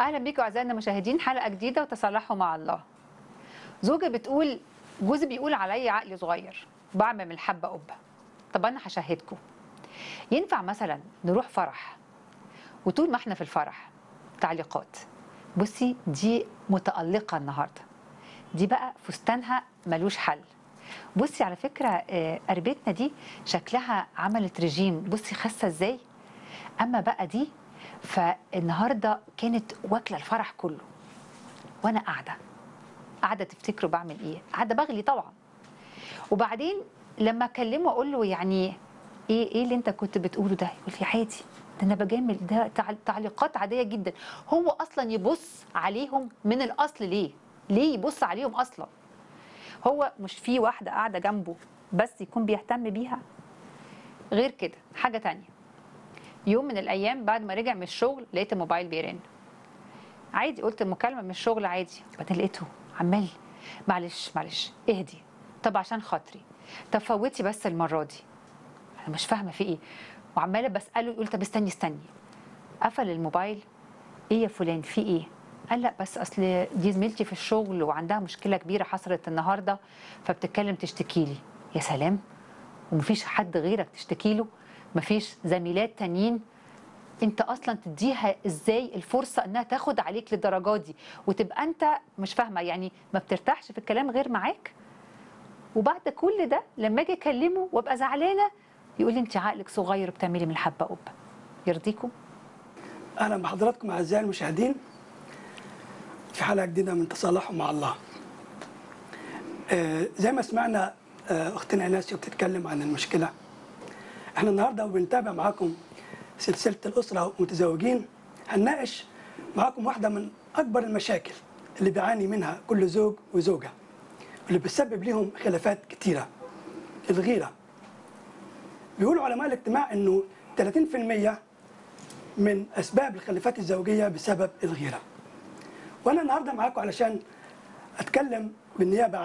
اهلا بيكم اعزائنا المشاهدين حلقه جديده وتصالحوا مع الله زوجة بتقول جوزي بيقول عليا عقلي صغير بعمل من الحبه قبه طب انا هشهدكم ينفع مثلا نروح فرح وطول ما احنا في الفرح تعليقات بصي دي متألقة النهاردة دي بقى فستانها ملوش حل بصي على فكرة آه، قريبتنا دي شكلها عملت رجيم بصي خاسة ازاي اما بقى دي فالنهارده كانت واكله الفرح كله وانا قاعده قاعده تفتكروا بعمل ايه قاعده بغلي طبعا وبعدين لما اكلمه اقول له يعني ايه ايه اللي انت كنت بتقوله ده يقول لي عادي ده انا بجامل ده تع- تعليقات عاديه جدا هو اصلا يبص عليهم من الاصل ليه ليه يبص عليهم اصلا هو مش في واحده قاعده جنبه بس يكون بيهتم بيها غير كده حاجه تانية يوم من الايام بعد ما رجع من الشغل لقيت الموبايل بيرن عادي قلت المكالمه من الشغل عادي بعدين لقيته عمال معلش معلش اهدي طب عشان خاطري طب فوتي بس المره دي انا مش فاهمه في ايه وعماله بساله يقول طب استني استني قفل الموبايل ايه يا فلان في ايه قال لا بس اصل دي زميلتي في الشغل وعندها مشكله كبيره حصلت النهارده فبتتكلم تشتكي لي يا سلام ومفيش حد غيرك تشتكي له مفيش زميلات تانيين انت اصلا تديها ازاي الفرصه انها تاخد عليك للدرجات دي وتبقى انت مش فاهمه يعني ما بترتاحش في الكلام غير معاك وبعد كل ده لما اجي اكلمه وابقى زعلانه يقول لي انت عقلك صغير بتعملي من الحبه قبه يرضيكم اهلا بحضراتكم اعزائي المشاهدين في حلقه جديده من تصالحوا مع الله. آه، زي ما سمعنا آه، اختنا ايناس بتتكلم عن المشكله. احنا النهارده بنتابع معاكم سلسله الاسره والمتزوجين هنناقش معاكم واحده من اكبر المشاكل اللي بيعاني منها كل زوج وزوجه واللي بتسبب لهم خلافات كتيره الغيره. بيقولوا علماء الاجتماع انه 30% من اسباب الخلافات الزوجيه بسبب الغيره. وانا النهارده معاكم علشان اتكلم بالنيابه